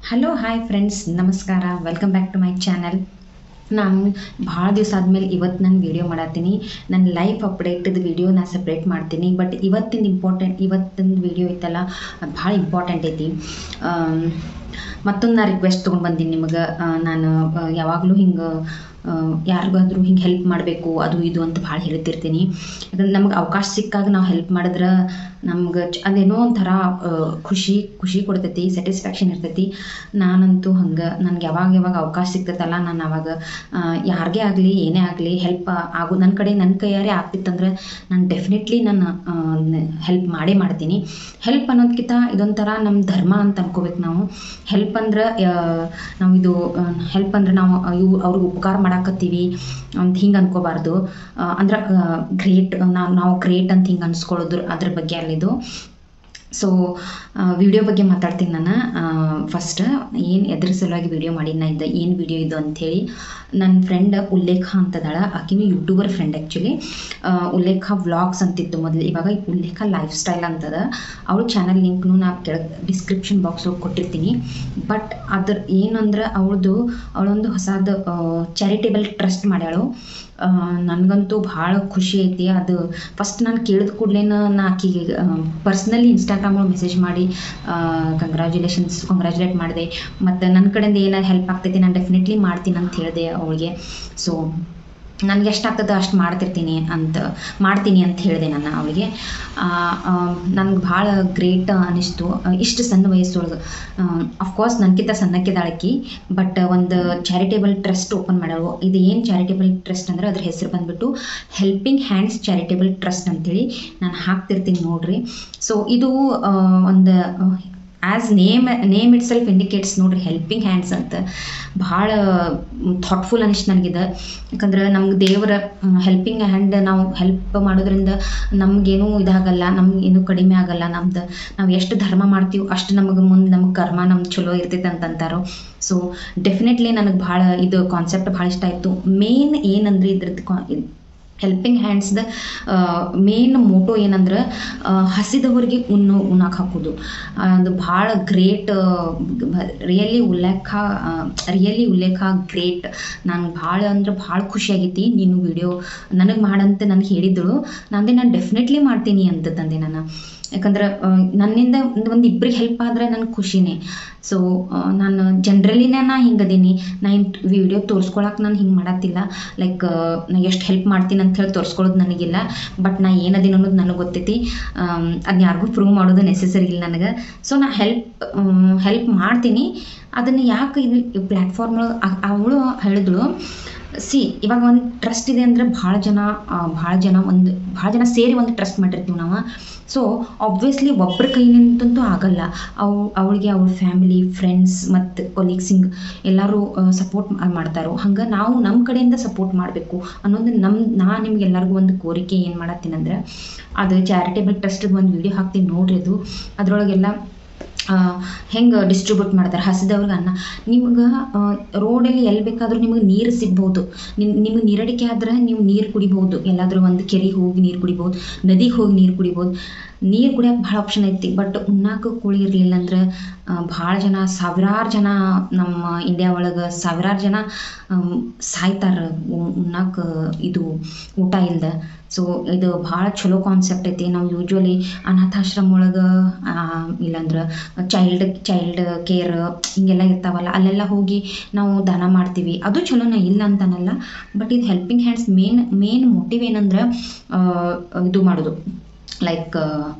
hello hi friends ನಮಸ್ಕಾರ welcome back to my channel ನಾನು ಭಾಳ ದಿವಸ ಆದಮೇಲೆ ಇವತ್ತು ನಾನು ವೀಡಿಯೋ ಮಾಡತ್ತೀನಿ ನನ್ನ ಲೈಫ್ ಅಪ್ಡೇಟದ ವೀಡಿಯೋ ನಾನು ಸಪ್ರೇಟ್ ಮಾಡ್ತೀನಿ ಬಟ್ ಇವತ್ತಿನ ಇಂಪಾರ್ಟೆಂಟ್ ಇವತ್ತಿನ ವೀಡಿಯೋ ಐತಲ್ಲ ಅದು ಭಾಳ ಇಂಪಾರ್ಟೆಂಟ್ ಐತಿ ಮತ್ತೊಂದು ನಾ ರಿಕ್ವೆಸ್ಟ್ ತೊಗೊಂಡು ಬಂದೀನಿ ನಿಮಗೆ ನಾನು ಯಾವಾಗಲೂ ಹಿಂಗೆ ಯಾರಿಗಾದ್ರೂ ಹಿಂಗೆ ಹೆಲ್ಪ್ ಮಾಡಬೇಕು ಅದು ಇದು ಅಂತ ಭಾಳ ಹೇಳ್ತಿರ್ತೀನಿ ಯಾಕಂದ್ರೆ ನಮ್ಗೆ ಅವಕಾಶ ಸಿಕ್ಕಾಗ ನಾವು ಹೆಲ್ಪ್ ಮಾಡಿದ್ರೆ ನಮ್ಗೆ ಚ- ಅದೇನೋ ಒಂಥರ ಆ, ಖುಷಿ ಖುಷಿ ಕೊಡ್ತೈತಿ ಸ್ಯಾಟಿಸ್ಫ್ಯಾಕ್ಷನ್ ಇರ್ತೈತಿ ನಾನಂತೂ ಹಂಗೆ ನನಗೆ ಯಾವಾಗ ಯಾವಾಗ ಅವಕಾಶ ಸಿಗ್ತೈತಲ್ಲ ನಾನು ಅವಾಗ ಆ, ಯಾರಿಗೇ ಆಗಲಿ ಏನೇ ಆಗಲಿ ಹೆಲ್ಪ್ ಆಗು ನನ್ನ ಕಡೆ ನನ್ನ ಕೈಯಾರೆ ಆಗ್ತಿತ್ತಂದ್ರೆ ನಾನು ಡೆಫಿನೆಟ್ಲಿ ನಾನು ಹೆಲ್ಪ್ ಮಾಡೇ ಮಾಡ್ತೀನಿ ಹೆಲ್ಪ್ ಅನ್ನೋದಕ್ಕಿಂತ ಇದೊಂಥರ ನಮ್ಮ ಧರ್ಮ ಅಂತ ಅನ್ಕೋಬೇಕು ನಾವು ಹೆಲ್ಪ್ ಅಂದ್ರೆ ಆ, ನಾವು ಇದು ಹೆಲ್ಪ್ ಅಂದ್ರೆ ನಾವು ಇವು ಅವ್ರಿಗೆ ಉಪಕಾರ ಮಾಡಾಕತ್ತೀವಿ ಅಂತ ಹಿಂಗೆ ಅನ್ಕೋಬಾರ್ದು ಆ, ಅಂದ್ರೆ ಗ್ರೇಟ್ ನಾವು ನಾವು ಗ್ರೇಟ್ ಅಂತ ಹಿಂಗೆ ಅನ್ಸ್ಕೊಳ್ಳೋದ್ರ ಅದ್ರ ಬಗ್ಗೆ ಅಲ್ಲಿದು ಸೊ ವಿಡಿಯೋ ಬಗ್ಗೆ ಮಾತಾಡ್ತೀನಿ ನಾನು ಫಸ್ಟ್ ಏನು ಎದ್ರ ಸಲುವಾಗಿ ವಿಡಿಯೋ ಮಾಡಿ ನಾ ಇದ್ದ ಏನು ವಿಡಿಯೋ ಇದು ಅಂಥೇಳಿ ನನ್ನ ಫ್ರೆಂಡ್ ಉಲ್ಲೇಖ ಅಂತದಾಳ ಆಕಿನೂ YouTuber friend actually Ullekha vlogs ಅಂತಿತ್ತು ಮೊದಲು ಇವಾಗ ಉಲ್ಲೇಖ ಲೈಫ್ ಸ್ಟೈಲ್ ಅಂತದ ಅವಳ ಚಾನಲ್ ಲಿಂಕ್ನು ನಾ ಕೆಳಗೆ ಡಿಸ್ಕ್ರಿಪ್ಷನ್ ಬಾಕ್ಸ್ ಒಳಗೆ ಕೊಟ್ಟಿರ್ತೀನಿ ಬಟ್ ಅದ್ರ ಏನಂದ್ರೆ ಅವಳದು ಅವಳೊಂದು ಹೊಸದು ಚಾರಿಟೇಬಲ್ ಟ್ರಸ್ಟ್ ಮಾಡ್ಯಾಳು ಆ, ನನಗಂತೂ ಭಾಳ ಖುಷಿ ಐತಿ ಅದು ಫಸ್ಟ್ ನಾನು ಕೇಳಿದ ಕೂಡಲೇ ನಾ ಆಕಿಗೆ ಪರ್ಸ್ನಲಿ ಇನ್ಸ್ಟಾಗ್ರಾಮ್ ಒಳಗೆ ಮೆಸೇಜ್ ಮಾಡಿ ಕಂಗ್ರ್ಯಾಚುಲೇಷನ್ಸ್ ಕಂಗ್ರ್ಯಾಚುಲೇಟ್ ಮಾಡಿದೆ ಮತ್ತು ನನ್ನ ಕಡೆಯಿಂದ ಏನಾದ್ರು ಹೆಲ್ಪ್ ಆಗ್ತೈತಿ ನಾನು ಡೆಫಿನೆಟ್ಲಿ ಮಾಡ್ತೀನಿ ಅಂತ ಹೇಳಿದೆ ಅವಳಿಗೆ ಸೊ ನನಗೆ ಎಷ್ಟಾಗ್ತದೆ ಅಷ್ಟು ಮಾಡ್ತಿರ್ತೀನಿ ಅಂತ ಮಾಡ್ತೀನಿ ಅಂತ ಹೇಳಿದೆ ನಾನು ಅವಳಿಗೆ ನನಗೆ ಭಾಳ ಗ್ರೇಟ್ ಅನ್ನಿಸ್ತು ಇಷ್ಟು ಸಣ್ಣ ವಯಸ್ಸೊಳಗೆ ಅಫ್ಕೋರ್ಸ್ ನನಗಿಂತ ಸಣ್ಣಕ್ಕಿದಾಳಕಿ ಬಟ್ ಒಂದು ಚಾರಿಟೇಬಲ್ ಟ್ರಸ್ಟ್ ಓಪನ್ ಮಾಡೋಳು ಇದು ಏನು ಚಾರಿಟೇಬಲ್ ಟ್ರಸ್ಟ್ ಅಂದ್ರೆ ಅದ್ರ ಹೆಸರು ಬಂದ್ಬಿಟ್ಟು ಹೆಲ್ಪಿಂಗ್ ಹ್ಯಾಂಡ್ಸ್ ಚಾರಿಟೇಬಲ್ ಟ್ರಸ್ಟ್ ಅಂತೇಳಿ ನಾನು ಹಾಕ್ತಿರ್ತೀನಿ ನೋಡ್ರಿ ಸೊ ಇದು ಆ, ಒಂದು as name name itself indicates ನೋಡ್ರಿ ಹೆಲ್ಪಿಂಗ್ ಹ್ಯಾಂಡ್ಸ್ ಅಂತ ಭಾಳ ಥಾಟ್ಫುಲ್ ಅನಿಸ್ತು ನನಗಿದ ಯಾಕಂದ್ರೆ ನಮ್ಗೆ ದೇವರ ಹೆಲ್ಪಿಂಗ್ ಹ್ಯಾಂಡ್ ನಾವು ಹೆಲ್ಪ್ ಮಾಡೋದ್ರಿಂದ ನಮಗೇನೂ ಇದಾಗಲ್ಲ ನಮಗೇನು ಕಡಿಮೆ ಆಗಲ್ಲ ನಮ್ದು ನಾವು ಎಷ್ಟು ಧರ್ಮ ಮಾಡ್ತೀವಿ ಅಷ್ಟು ನಮಗೆ ಮುಂದೆ ನಮ್ಗೆ ಕರ್ಮ ನಮ್ಗೆ ಚಲೋ ಇರ್ತೈತೆ ಅಂತ ಅಂತಾರೋ ಸೊ ಡೆಫಿನೆಟ್ಲಿ ನನಗೆ ಭಾಳ ಇದು ಕಾನ್ಸೆಪ್ಟ್ ಭಾಳ ಇಷ್ಟ ಆಯಿತು ಮೇನ್ ಏನಂದ್ರೆ ಇದ್ರದ್ದು ಕಾ ಹೆಲ್ಪಿಂಗ್ ಹ್ಯಾಂಡ್ಸ್ದ ಮೇನ್ ಮೋಟೋ ಏನಂದ್ರೆ ಆ, ಹಸಿದವರಿಗೆ ಉಣ್ಣು ಉಣ್ಣಕ್ಕೆ ಹಾಕೋದು ಅದು ಭಾಳ great really Ullekha really Ullekha great ನಂಗೆ ಭಾಳ ಅಂದ್ರೆ ಭಾಳ ಖುಷಿಯಾಗೈತಿ ನೀನು ವಿಡಿಯೋ ನನಗೆ ಮಾಡಂತ ನನಗೆ ಹೇಳಿದ್ದಳು ನಂದೆ ನಾನು ಡೆಫಿನೆಟ್ಲಿ ಮಾಡ್ತೀನಿ ಅಂತ ತಂದೆ ನಾನು ಯಾಕಂದ್ರೆ ಆ, ನನ್ನಿಂದ ಒಂದು ಒಂದು ಇಬ್ಬರಿಗೆ ಹೆಲ್ಪ್ ಆದ್ರೆ ನನಗೆ ಖುಷಿನೇ ಸೊ ನಾನು ಜನ್ರಲಿನೇ ನಾ ಹಿಂಗದೀನಿ ನಾ ಹಿಂಗೆ ವಿಡಿಯೋ ತೋರಿಸ್ಕೊಳಕ್ಕೆ ನಾನು ಹಿಂಗೆ ಮಾಡತ್ತಿಲ್ಲ ಲೈಕ್ ನಾ ಎಷ್ಟು ಹೆಲ್ಪ್ ಮಾಡ್ತೀನಿ ಅಂತ ಹೇಳಿ ತೋರಿಸ್ಕೊಳ್ಳೋದು ನನಗಿಲ್ಲ ಬಟ್ ನಾ ಏನದೀನಿ ಅನ್ನೋದು ನನಗೆ ಗೊತ್ತೈತಿ ಅದನ್ನ ಯಾರಿಗೂ ಪ್ರೂವ್ ಮಾಡೋದು ನೆಸೆಸರಿ ಇಲ್ಲ ನನಗೆ ಸೊ ನಾ ಹೆಲ್ಪ್ ಹೆಲ್ಪ್ ಮಾಡ್ತೀನಿ ಅದನ್ನು ಯಾಕೆ ಇದು ಪ್ಲ್ಯಾಟ್ಫಾರ್ಮ್ ಒಳಗೆ ಅವಳು ಹೇಳಿದಳು ಸಿ ಇವಾಗ ಒಂದು ಟ್ರಸ್ಟ್ ಇದೆ ಅಂದರೆ ಭಾಳ ಜನ ಭಾಳ ಜನ ಒಂದು ಭಾಳ ಜನ ಸೇರಿ ಒಂದು ಟ್ರಸ್ಟ್ ಮಾಡಿರ್ತೀವಿ ನಾವು ಸೊ ಆಬ್ವಿಯಸ್ಲಿ ಒಬ್ಬರ ಕೈನಿಂದಂತೂ ಆಗಲ್ಲ ಅವು ಅವಳಿಗೆ ಅವಳ ಫ್ಯಾಮಿಲಿ ಫ್ರೆಂಡ್ಸ್ ಮತ್ತು ಕೊಲೀಗ್ಸ್ ಹಿಂಗೆ ಎಲ್ಲರೂ ಸಪೋರ್ಟ್ ಮಾಡ್ತಾರೋ ಹಂಗೆ ನಾವು ನಮ್ಮ ಕಡೆಯಿಂದ ಸಪೋರ್ಟ್ ಮಾಡಬೇಕು ಅನ್ನೋದು ನಮ್ಮ ನಾ ನಿಮ್ಗೆ ಎಲ್ಲರಿಗೂ ಒಂದು ಕೋರಿಕೆ ಏನು ಮಾಡತ್ತೀನಿ ಅಂದ್ರೆ ಅದು ಚಾರಿಟೇಬಲ್ ಟ್ರಸ್ಟಿಗೆ ಒಂದು ವಿಡಿಯೋ ಹಾಕ್ತೀನಿ ನೋಡ್ರಿ ಅದು ಅದರೊಳಗೆಲ್ಲ ಹೆಂಗೆ ಡಿಸ್ಟ್ರಿಬ್ಯೂಟ್ ಮಾಡ್ತಾರೆ ಹಸಿದವ್ರಿಗೆ ಅನ್ನ ನಿಮ್ಗೆ ರೋಡಲ್ಲಿ ಎಲ್ಲಿ ಬೇಕಾದರೂ ನಿಮಗೆ ನೀರು ಸಿಗ್ಬೋದು ನಿಮ್ ನಿಮಗೆ ನೀರಡಿಕೆ ಆದ್ರೆ ನೀವು ನೀರು ಕುಡಿಬೋದು ಎಲ್ಲಾದರೂ ಒಂದು ಕೆರೆಗೆ ಹೋಗಿ ನೀರು ಕುಡಿಬೋದು ನದಿಗೆ ಹೋಗಿ ನೀರು ಕುಡಿಬೋದು ನೀರು ಕುಡಿಯೋಕೆ ಭಾಳ ಆಪ್ಷನ್ ಐತಿ ಬಟ್ ಉಣ್ಣಾಕ ಕೂಳಿ ಇರಲಿಲ್ಲ ಅಂದ್ರೆ ಭಾಳ ಜನ ಸಾವಿರಾರು ಜನ ನಮ್ಮ ಇಂಡಿಯಾ ಒಳಗೆ ಸಾವಿರಾರು ಜನ ಸಾಯ್ತಾರೆ ಉಣ್ಣಾಕ ಇದು ಊಟ ಇಲ್ದ ಸೊ ಇದು ಭಾಳ ಚಲೋ ಕಾನ್ಸೆಪ್ಟ್ ಐತಿ ನಾವು ಯೂಶ್ವಲಿ ಅನಾಥಾಶ್ರಮ ಒಳಗೆ ಇಲ್ಲಾಂದ್ರೆ ಚೈಲ್ಡ್ ಚೈಲ್ಡ್ ಕೇರ್ ಹಿಂಗೆಲ್ಲ ಇರ್ತಾವಲ್ಲ ಅಲ್ಲೆಲ್ಲ ಹೋಗಿ ನಾವು ದಾನ ಮಾಡ್ತೀವಿ ಅದು ಚಲೋನೇ ಇಲ್ಲ ಅಂತನಲ್ಲ ಬಟ್ ಇದು helping hands main main motive ಏನಂದ್ರೆ ಆ, ಇದು ಮಾಡೋದು ಲೈಕ್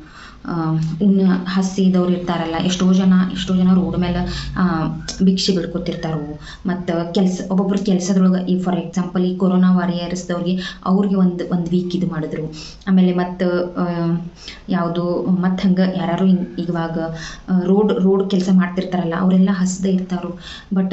ಉನ್ನ ಹಸಿದವ್ರು ಇರ್ತಾರಲ್ಲ ಎಷ್ಟೋ ಜನ ಎಷ್ಟೋ ಜನ ರೋಡ್ ಮೇಲೆ ಆ, ಭಿಕ್ಷೆ ಬಿಡ್ಕೊತಿರ್ತಾರೋ ಮತ್ತು ಕೆಲಸ ಒಬ್ಬೊಬ್ರು ಕೆಲಸದೊಳಗೆ ಈ ಫಾರ್ ಎಕ್ಸಾಂಪಲ್ ಈ ಕೊರೋನಾ ವಾರಿಯರ್ಸ್ದವ್ರಿಗೆ ಅವ್ರಿಗೆ ಒಂದು ಒಂದು ವೀಕ್ ಇದು ಮಾಡಿದ್ರು ಆಮೇಲೆ ಮತ್ತು ಯಾವುದು ಮತ್ತು ಹಂಗೆ ಯಾರು ಇವಾಗ ರೋಡ್ ರೋಡ್ ಕೆಲಸ ಮಾಡ್ತಿರ್ತಾರಲ್ಲ ಅವರೆಲ್ಲ ಹಸ್ದೇ ಇರ್ತಾರೋ ಬಟ್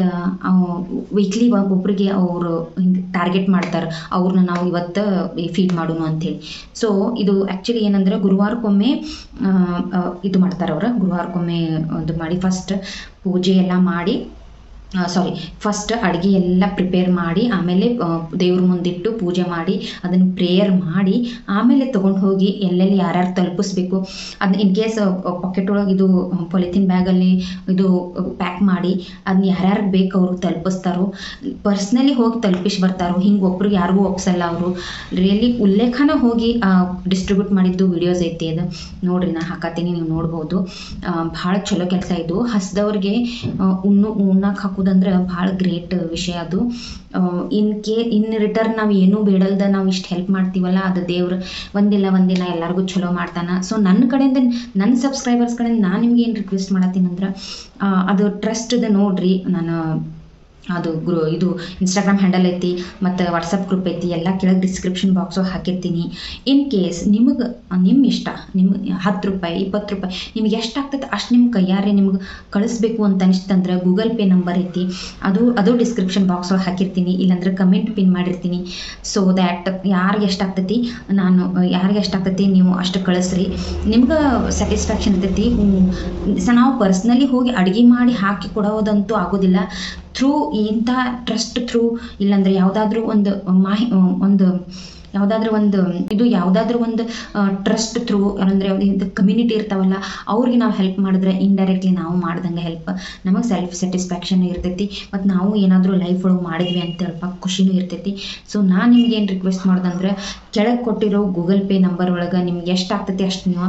ವೀಕ್ಲಿ ಒಬ್ಬೊಬ್ರಿಗೆ ಅವರು ಹಿಂಗೆ ಟಾರ್ಗೆಟ್ ಮಾಡ್ತಾರೆ ಅವ್ರನ್ನ ನಾವು ಇವತ್ತು ಫೀಡ್ ಮಾಡೋಣ ಅಂತೇಳಿ ಸೊ ಇದು ಆ್ಯಕ್ಚುಲಿ ಏನಂದ್ರೆ ಗುರುವಾರಕ್ಕೊಮ್ಮೆ ಆ, ಆ, ಇದು ಮಾಡ್ತಾರೆ ಅವ್ರು ಗುರುವಾರಕ್ಕೊಮ್ಮೆ ಇದು ಮಾಡಿ ಫಸ್ಟ್ ಪೂಜೆ ಎಲ್ಲ ಮಾಡಿ ಸಾರಿ ಫಸ್ಟ್ ಅಡುಗೆ ಎಲ್ಲ ಪ್ರಿಪೇರ್ ಮಾಡಿ ಆಮೇಲೆ ದೇವ್ರ ಮುಂದಿಟ್ಟು ಪೂಜೆ ಮಾಡಿ ಅದನ್ನು ಪ್ರೇಯರ್ ಮಾಡಿ ಆಮೇಲೆ ತೊಗೊಂಡು ಹೋಗಿ ಎಲ್ಲೆಲ್ಲಿ ಯಾರ್ಯಾರು ತಲುಪಿಸ್ಬೇಕು ಅದನ್ನ ಇನ್ ಕೇಸ್ ಪಾಕೆಟ್ ಒಳಗೆ ಇದು ಪಾಲಿಥಿನ್ ಬ್ಯಾಗಲ್ಲಿ ಇದು ಪ್ಯಾಕ್ ಮಾಡಿ ಅದನ್ನ ಯಾರ್ಯಾರು ಬೇಕು ಅವ್ರಿಗೆ ತಲುಪಿಸ್ತಾರೋ ಪರ್ಸ್ನಲಿ ಹೋಗಿ ತಲುಪಿಸಿ ಬರ್ತಾರೋ ಹಿಂಗೆ ಒಬ್ರಿಗೆ ಯಾರಿಗೂ ಒಪ್ಸಲ್ಲ ಅವರು ರಿಯಲಿ ಉಲ್ಲೇಖನ ಹೋಗಿ ಡಿಸ್ಟ್ರಿಬ್ಯೂಟ್ ಮಾಡಿದ್ದು ವಿಡಿಯೋಸ್ ಐತಿ ಅದು ನೋಡ್ರಿ ನಾ ಹಾಕತ್ತೀನಿ ನೀವು ನೋಡ್ಬೋದು ಭಾಳ ಚಲೋ ಕೆಲಸ ಇದು ಹಸ್ದವ್ರಿಗೆ ಉಣ್ಣು ಉಣ್ಣಕ್ಕೆ ಹಾಕೋದಂದ್ರೆ ಭಾಳ ಗ್ರೇಟ್ ವಿಷಯ ಅದು ಇನ್ ಕೇ ಇನ್ ರಿಟರ್ನ್ ನಾವು ಏನೂ ಬೇಡಲ್ದ ನಾವು ಇಷ್ಟು ಹೆಲ್ಪ್ ಮಾಡ್ತೀವಲ್ಲ ಅದು ದೇವ್ರು ಒಂದಿಲ್ಲ ಒಂದಿನ ಎಲ್ಲರಿಗೂ ಚಲೋ ಮಾಡ್ತಾನೆ ಸೊ ನನ್ನ ಕಡೆಯಿಂದ ನನ್ನ ಸಬ್ಸ್ಕ್ರೈಬರ್ಸ್ ಕಡೆಯಿಂದ ನಾನು ನಿಮ್ಗೆ ಏನು ರಿಕ್ವೆಸ್ಟ್ ಮಾಡತ್ತೀನಿ ಅಂದ್ರೆ ಅದು ಟ್ರಸ್ಟ್ದು ನೋಡ್ರಿ ನಾನು ಅದು ಗ್ರೂ ಇದು ಇನ್ಸ್ಟಾಗ್ರಾಮ್ ಹ್ಯಾಂಡಲ್ ಐತಿ ಮತ್ತು ವಾಟ್ಸಪ್ ಗ್ರೂಪ್ ಐತಿ ಎಲ್ಲ ಕೆಳಗೆ ಡಿಸ್ಕ್ರಿಪ್ಷನ್ ಬಾಕ್ಸು ಹಾಕಿರ್ತೀನಿ ಇನ್ ಕೇಸ್ ನಿಮಗೆ ನಿಮ್ಮ ಇಷ್ಟ ನಿಮ್ಗೆ ಹತ್ತು ರೂಪಾಯಿ ಇಪ್ಪತ್ತು ರೂಪಾಯಿ ನಿಮ್ಗೆ ಎಷ್ಟು ಆಗ್ತೈತೆ ಅಷ್ಟು ನಿಮ್ಮ ಕೈಯಾರೆ ನಿಮ್ಗೆ ಕಳಿಸ್ಬೇಕು ಅಂತ ಅನಿಸ್ತಂದ್ರೆ ಗೂಗಲ್ ಪೇ ನಂಬರ್ ಐತಿ ಅದು ಅದು ಡಿಸ್ಕ್ರಿಪ್ಷನ್ ಬಾಕ್ಸ್ ಒಳಗೆ ಹಾಕಿರ್ತೀನಿ ಇಲ್ಲಾಂದ್ರೆ ಕಮೆಂಟ್ ಪಿನ್ ಮಾಡಿರ್ತೀನಿ ಸೊ ದ್ಯಾಟ್ ಯಾರಿಗೆ ಎಷ್ಟಾಗ್ತೈತಿ ನಾನು ಯಾರಿಗೆ ಎಷ್ಟಾಗ್ತೈತಿ ನೀವು ಅಷ್ಟು ಕಳಿಸ್ರಿ ನಿಮ್ಗೆ ಸ್ಯಾಟಿಸ್ಫ್ಯಾಕ್ಷನ್ ಇರ್ತೈತಿ ಸೊ ನಾವು ಪರ್ಸ್ನಲಿ ಹೋಗಿ ಅಡುಗೆ ಮಾಡಿ ಹಾಕಿ ಕೊಡೋದಂತೂ ಆಗೋದಿಲ್ಲ ಥ್ರೂ ಇಂಥ ಟ್ರಸ್ಟ್ ಥ್ರೂ ಇಲ್ಲಾಂದ್ರೆ ಯಾವುದಾದ್ರೂ ಒಂದು ಮಾಹಿ ಒಂದು ಯಾವುದಾದ್ರೂ ಒಂದು ಇದು ಯಾವುದಾದ್ರೂ ಒಂದು ಟ್ರಸ್ಟ್ ಥ್ರೂ ಅಂದರೆ ಇದು ಕಮ್ಯುನಿಟಿ ಇರ್ತಾವಲ್ಲ ಅವ್ರಿಗೆ ನಾವು ಹೆಲ್ಪ್ ಮಾಡಿದ್ರೆ ಇಂಡೈರೆಕ್ಟ್ಲಿ ನಾವು ಮಾಡ್ದಂಗೆ ಹೆಲ್ಪ್ ನಮಗೆ ಸೆಲ್ಫ್ ಸ್ಯಾಟಿಸ್ಫ್ಯಾಕ್ಷನ್ ಇರ್ತೈತಿ ಮತ್ತು ನಾವು ಏನಾದರೂ ಲೈಫ್ ಒಳಗೆ ಮಾಡಿದ್ವಿ ಅಂತ ಹೇಳಪ್ಪ ಖುಷಿನೂ ಇರ್ತೈತಿ ಸೊ ನಾನು ನಿಮ್ಗೆ ಏನು ರಿಕ್ವೆಸ್ಟ್ ಮಾಡ್ದಂದ್ರೆ ಕೆಳಗೆ ಕೊಟ್ಟಿರೋ ಗೂಗಲ್ ಪೇ ನಂಬರ್ ಒಳಗೆ ನಿಮ್ಗೆ ಎಷ್ಟು ಆಗ್ತೈತಿ ಅಷ್ಟು ನೀವು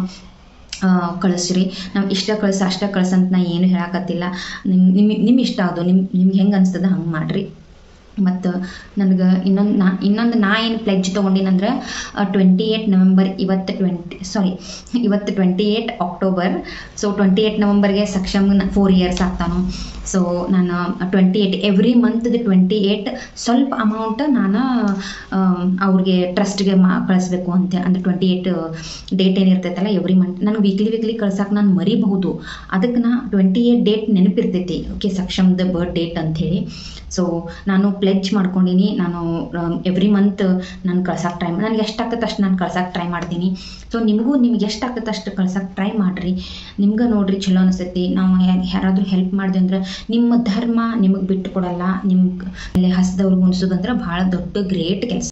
ಕಳಿಸ್ರಿ ನಾವು ಇಷ್ಟ ಕಳ್ಸ ಅಷ್ಟ ಕಳ್ಸಂತ ನಾ ಏನು ಹೇಳಕತ್ತಿಲ್ಲ ನಿಮ್ಮ ನಿಮ್ಮ ನಿಮ್ಮ ಇಷ್ಟ ಅದು ನಿಮ್ಮ ನಿಮ್ಗೆ ಹೆಂಗೆ ಅನ್ಸ್ತದ ಹಂಗೆ ಮಾಡಿರಿ ಮತ್ತು ನನಗೆ ಇನ್ನೊಂದು ನಾ ಇನ್ನೊಂದು ನಾ ಏನು ಪ್ಲೆಜ್ ತೊಗೊಂಡಿನಂದ್ರೆ ಟ್ವೆಂಟಿ ಏಯ್ಟ್ ನವೆಂಬರ್ ಇವತ್ತು ಟ್ವೆಂಟಿ ಸಾರಿ ಇವತ್ತು twenty eight October so twenty eight ನವಂಬರ್ಗೆ ಸಕ್ಷಮ್ ಫೋರ್ ಇಯರ್ಸ್ ಆಗ್ತಾನು ಸೊ ನಾನು ಟ್ವೆಂಟಿ ಏಯ್ಟ್ ಎವ್ರಿ ಮಂತ್ದು ಟ್ವೆಂಟಿ ಏಯ್ಟ್ ಸ್ವಲ್ಪ ಅಮೌಂಟ್ ನಾನು ಅವ್ರಿಗೆ ಟ್ರಸ್ಟ್ಗೆ ಮಾ ಕಳಿಸ್ಬೇಕು ಅಂತ ಅಂದರೆ ಟ್ವೆಂಟಿ ಏಯ್ಟ್ ಡೇಟ್ ಏನಿರ್ತೈತಲ್ಲ ಎವ್ರಿ ಮಂತ್ ನಾನು ವೀಕ್ಲಿ ವೀಕ್ಲಿ ಕಳ್ಸಕ್ಕೆ ನಾನು ಮರಿಬಹುದು ಅದಕ್ಕೆ ನಾ ಟ್ವೆಂಟಿ ಏಯ್ಟ್ ಡೇಟ್ ನೆನಪಿರ್ತೈತಿ ಓಕೆ ಸಕ್ಷಮ್ದ ಬರ್ತ್ ಡೇಟ್ ಅಂಥೇಳಿ ಸೊ ನಾನು ಪ್ಲೆಜ್ ಮಾಡ್ಕೊಂಡಿನಿ ನಾನು ಎವ್ರಿ ಮಂತ್ ನಾನು ಕಳ್ಸಕ್ಕೆ ಟ್ರೈ ನನಗೆ ಎಷ್ಟು ಆಗ್ತೈತೆ ಅಷ್ಟು ನಾನು ಕಳ್ಸಕ್ಕೆ ಟ್ರೈ ಮಾಡ್ತೀನಿ ಸೊ ನಿಮಗೂ ನಿಮ್ಗೆ ಎಷ್ಟು ಆಗ್ತೈತೆ ಅಷ್ಟು ಕಳ್ಸಕ್ಕೆ ಟ್ರೈ ಮಾಡಿರಿ ನಿಮ್ಗೆ ನೋಡ್ರಿ ಚಲೋ ಅನಿಸ್ತೈತಿ ನಾವು ಯಾರಾದರೂ ಹೆಲ್ಪ್ ಮಾಡಿದೆ ಅಂದ್ರೆ ನಿಮ್ಮ ಧರ್ಮ ನಿಮಗೆ ಬಿಟ್ಟು ಕೊಡಲ್ಲ ನಿಮ್ಗೆ ಅಲ್ಲಿ ಹಸ್ದವ್ರಿಗೆ ಉಣಿಸೋದಂದ್ರೆ ಭಾಳ ದೊಡ್ಡ ಗ್ರೇಟ್ ಕೆಲಸ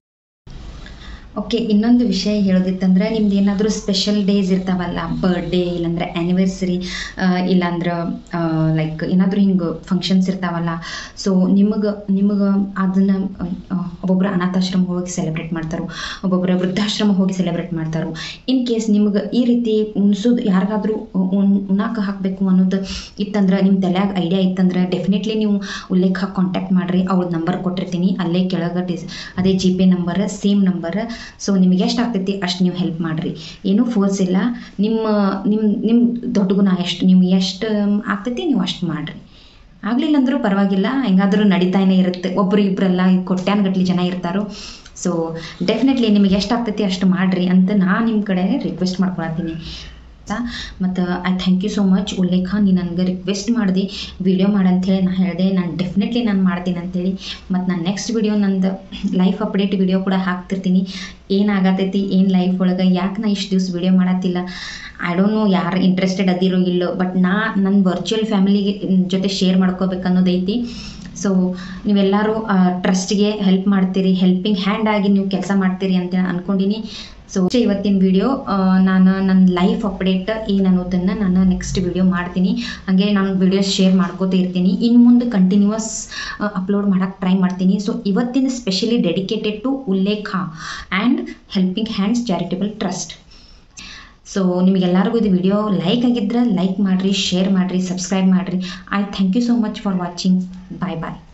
ಓಕೆ ಇನ್ನೊಂದು ವಿಷಯ ಹೇಳೋದಿತ್ತಂದ್ರೆ ನಿಮ್ದು ಏನಾದರೂ ಸ್ಪೆಷಲ್ ಡೇಸ್ ಇರ್ತಾವಲ್ಲ ಬರ್ಡೇ ಇಲ್ಲಾಂದ್ರೆ ಆ್ಯನಿವರ್ಸರಿ ಇಲ್ಲಾಂದ್ರೆ ಲೈಕ್ ಏನಾದರೂ ಹಿಂಗೆ ಫಂಕ್ಷನ್ಸ್ ಇರ್ತಾವಲ್ಲ ಸೊ ನಿಮಗೆ ನಿಮಗೆ ಅದನ್ನು ಒಬ್ಬೊಬ್ಬರು ಅನಾಥಾಶ್ರಮ ಹೋಗಿ ಸೆಲೆಬ್ರೇಟ್ ಮಾಡ್ತಾರೆ ಒಬ್ಬೊಬ್ಬರ ವೃದ್ಧಾಶ್ರಮ ಹೋಗಿ ಸೆಲೆಬ್ರೇಟ್ ಮಾಡ್ತಾರೆ ಇನ್ ಕೇಸ್ ನಿಮ್ಗೆ ಈ ರೀತಿ ಉಣ್ಸೋದು ಯಾರಿಗಾದ್ರೂ ಉಣ್ ಉಣ್ಣಾಕ ಹಾಕಬೇಕು ಅನ್ನೋದು ಇತ್ತಂದ್ರೆ ನಿಮ್ಮ ತಲೆಯಾಗ ಐಡಿಯಾ ಇತ್ತಂದ್ರೆ ಡೆಫಿನೆಟ್ಲಿ ನೀವು ಉಲ್ಲೇಖ ಕಾಂಟ್ಯಾಕ್ಟ್ ಮಾಡಿರಿ ಅವ್ರ ನಂಬರ್ ಕೊಟ್ಟಿರ್ತೀನಿ ಅಲ್ಲೇ ಕೆಳಗೆ ಡಿಸ್ ಅದೇ G pay number same number so ನಿಮಗೆ ಎಷ್ಟು ಆಗ್ತೈತಿ ಅಷ್ಟು ನೀವು ಹೆಲ್ಪ್ ಮಾಡಿರಿ ಏನೂ ಫೋರ್ಸ್ ಇಲ್ಲ ನಿಮ್ಮ ನಿಮ್ಮ ನಿಮ್ಮ ದೊಡ್ಡ ಗುಣ ಎಷ್ಟು ನೀವು ಎಷ್ಟು ಆಗ್ತೈತಿ ನೀವು ಅಷ್ಟು ಮಾಡಿರಿ ಆಗಲಿಲ್ಲ ಅಂದರೂ ಪರವಾಗಿಲ್ಲ ಹೆಂಗಾದರೂ ನಡೀತಾನೆ ಇರುತ್ತೆ ಒಬ್ಬರು ಇಬ್ಬರೆಲ್ಲ ಕೊಟ್ಟ್ಯಾನ್ಗಟ್ಲಿ ಜನ ಇರ್ತಾರೋ ಸೊ ಡೆಫಿನೆಟ್ಲಿ ನಿಮಗೆ ಎಷ್ಟು ಆಗ್ತೈತಿ ಅಷ್ಟು ಮಾಡಿರಿ ಅಂತ ನಾನು ನಿಮ್ಮ ಕಡೆ ರಿಕ್ವೆಸ್ಟ್ ಮಾಡ್ಕೊಳತ್ತೀನಿ ಮತ್ತು I thank you so much Ullekha ನೀ ನನಗೆ ರಿಕ್ವೆಸ್ಟ್ ಮಾಡಿದೆ ವಿಡಿಯೋ ಮಾಡಂಥೇಳಿ ನಾನು ಹೇಳಿದೆ ನಾನು ಡೆಫಿನೆಟ್ಲಿ ನಾನು ಮಾಡ್ತೀನಿ ಅಂಥೇಳಿ ಮತ್ತು ನಾನು ನೆಕ್ಸ್ಟ್ ವಿಡಿಯೋ ನಂದು ಲೈಫ್ ಅಪ್ಡೇಟ್ ವಿಡಿಯೋ ಕೂಡ ಹಾಕ್ತಿರ್ತೀನಿ ಏನಾಗತೈತಿ ಏನು ಲೈಫ್ ಒಳಗೆ ಯಾಕೆ ನಾ ಇಷ್ಟು ದಿವ್ಸ ವಿಡಿಯೋ ಮಾಡತ್ತಿಲ್ಲ ಐ ಡೋಂಟ್ ನೋ ಯಾರು ಇಂಟ್ರೆಸ್ಟೆಡ್ ಅದಿರೋ ಇಲ್ಲೋ ಬಟ್ ನಾ ನನ್ನ ವರ್ಚುವಲ್ ಫ್ಯಾಮಿಲಿಗೆ ಜೊತೆ ಶೇರ್ ಮಾಡ್ಕೋಬೇಕು ಅನ್ನೋದೈತಿ ಸೊ ನೀವೆಲ್ಲರೂ ಟ್ರಸ್ಟ್ಗೆ ಹೆಲ್ಪ್ ಮಾಡ್ತೀರಿ ಹೆಲ್ಪಿಂಗ್ ಹ್ಯಾಂಡ್ ಆಗಿ ನೀವು ಕೆಲಸ ಮಾಡ್ತೀರಿ ಅಂತ ಅನ್ಕೊಂಡಿನಿ ಸೊ ಇವತ್ತಿನ ವಿಡಿಯೋ ನಾನು ನನ್ನ ಲೈಫ್ ಅಪ್ಡೇಟ್ ಏನು ಅನ್ನೋದನ್ನು ನಾನು ನೆಕ್ಸ್ಟ್ ವಿಡಿಯೋ ಮಾಡ್ತೀನಿ ಹಾಗೆ ನಾನು ವಿಡಿಯೋಸ್ ಶೇರ್ ಮಾಡ್ಕೋತಾ ಇರ್ತೀನಿ ಇನ್ನು ಮುಂದೆ ಕಂಟಿನ್ಯೂಸ್ ಅಪ್ಲೋಡ್ ಮಾಡೋಕ್ಕೆ ಟ್ರೈ ಮಾಡ್ತೀನಿ ಸೊ ಇವತ್ತಿನ specially dedicated to Ullekha and helping hands charitable trust so ನಿಮಗೆಲ್ಲರಿಗೂ ಇದು ವಿಡಿಯೋ ಲೈಕ್ ಆಗಿದ್ರೆ ಲೈಕ್ ಮಾಡಿರಿ ಶೇರ್ ಮಾಡಿರಿ ಸಬ್ಸ್ಕ್ರೈಬ್ ಮಾಡಿರಿ I thank you so much for watching bye bye